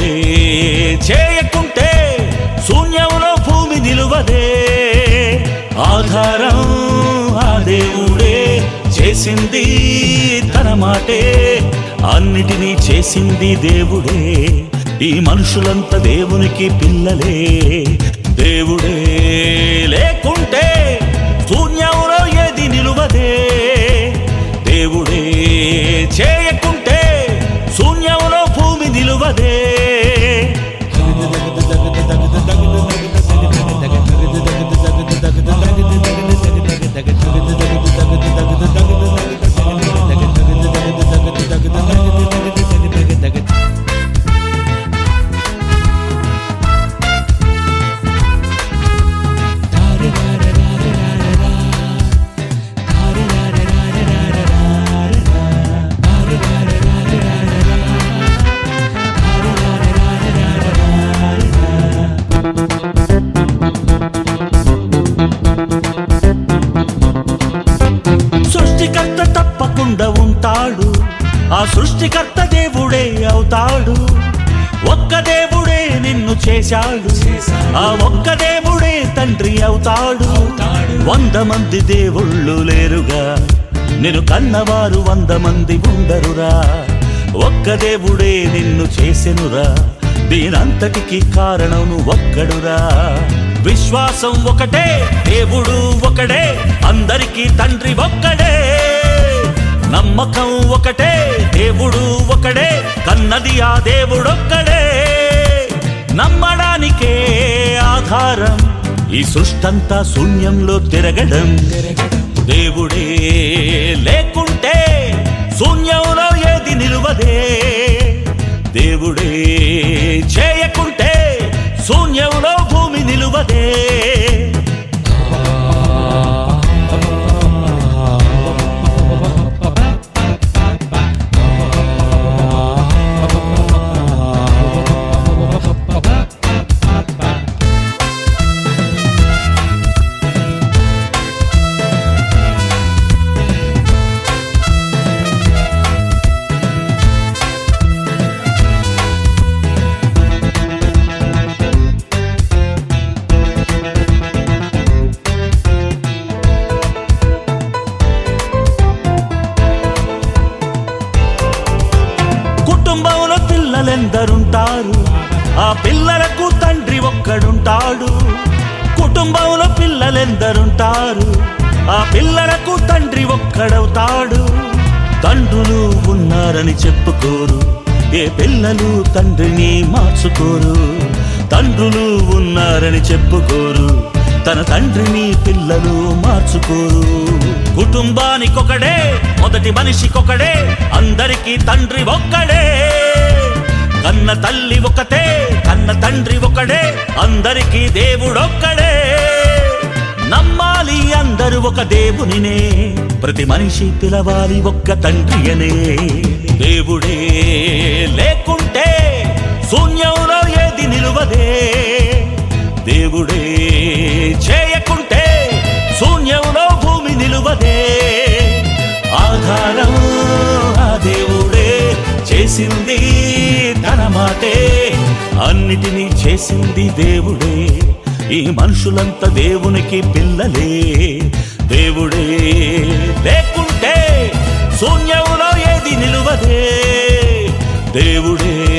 దేవుడే చేయకుంటే శూన్యంలో భూమి నిలువదే ఆధారం ఆ దేవుడే చేసింది తన మాటే అన్నిటినీ చేసింది దేవుడే ఈ మనుషులంతా దేవునికి పిల్లలే దేవుడే లేకుంటే శూన్యంలో ఏది నిలువదే దేవుడే చేయకుంటే శూన్యంలో భూమి నిలువదే సృష్టికర్త తప్పకుండా ఉంటాడు ఆ సృష్టికర్త దేవుడే అవుతాడు ఒక్క దేవుడే నిన్ను చేశాడు ఆ ఒక్క దేవుడే తండ్రి అవుతాడు వంద మంది దేవుళ్ళు లేరుగా నేను కన్నవారు వంద మంది ఉండరురా ఒక్క దేవుడే నిన్ను చేసెనురా దీనంతటికి కారణం ఒక్కడురా విశ్వాసం ఒకటే దేవుడు ఒకడే అందరికీ తండ్రి ఒక్కడే నమ్మకం ఒకటే దేవుడు ఒకడే కన్నది ఆ దేవుడొక్కడే నమ్మడానికే ఆధారం ఈ సృష్టంతా శూన్యంలో తిరగడం దేవుడే లేకుంటే శూన్యంలో ఏది నిలువదే దేవుడే చేయకుంటే శూన్యంలో భూమి నిలువదే కుటుంబంలో పిల్లలెందరుంటారు ఆ పిల్లలకు తండ్రి ఒక్కడుంటాడు కుటుంబంలో పిల్లలెందరుంటారు ఆ పిల్లలకు తండ్రి ఒక్కడవుతాడు తండ్రులు ఉన్నారని చెప్పుకోరు ఏ పిల్లలు తండ్రిని మార్చుకోరు తండ్రులు ఉన్నారని చెప్పుకోరు తన తండ్రిని పిల్లలు మార్చుకోరు కుటుంబానికొకడే మొదటి మనిషికొకడే అందరికీ తండ్రి ఒక్కడే కన్న తల్లి ఒకతే కన్న తండ్రి ఒకడే అందరికీ దేవుడొక్కడే నమ్మాలి అందరూ ఒక దేవునినే ప్రతి మనిషి పిలవాలి ఒక్క తండ్రి అనే దేవుడే లేకుంటే శూన్యంలో ఏది నిలువదే దేవుడే చేయకుంటే శూన్యంలో భూమి నిలువదే ఆధారం ఆ దేవుడే చేసింది తన మాటే అన్నిటినీ చేసింది దేవుడే ఈ మనుషులంతా దేవునికి పిల్లలే దేవుడే లేకుంటే శూన్యంలో ఏది నిలువదే దేవుడే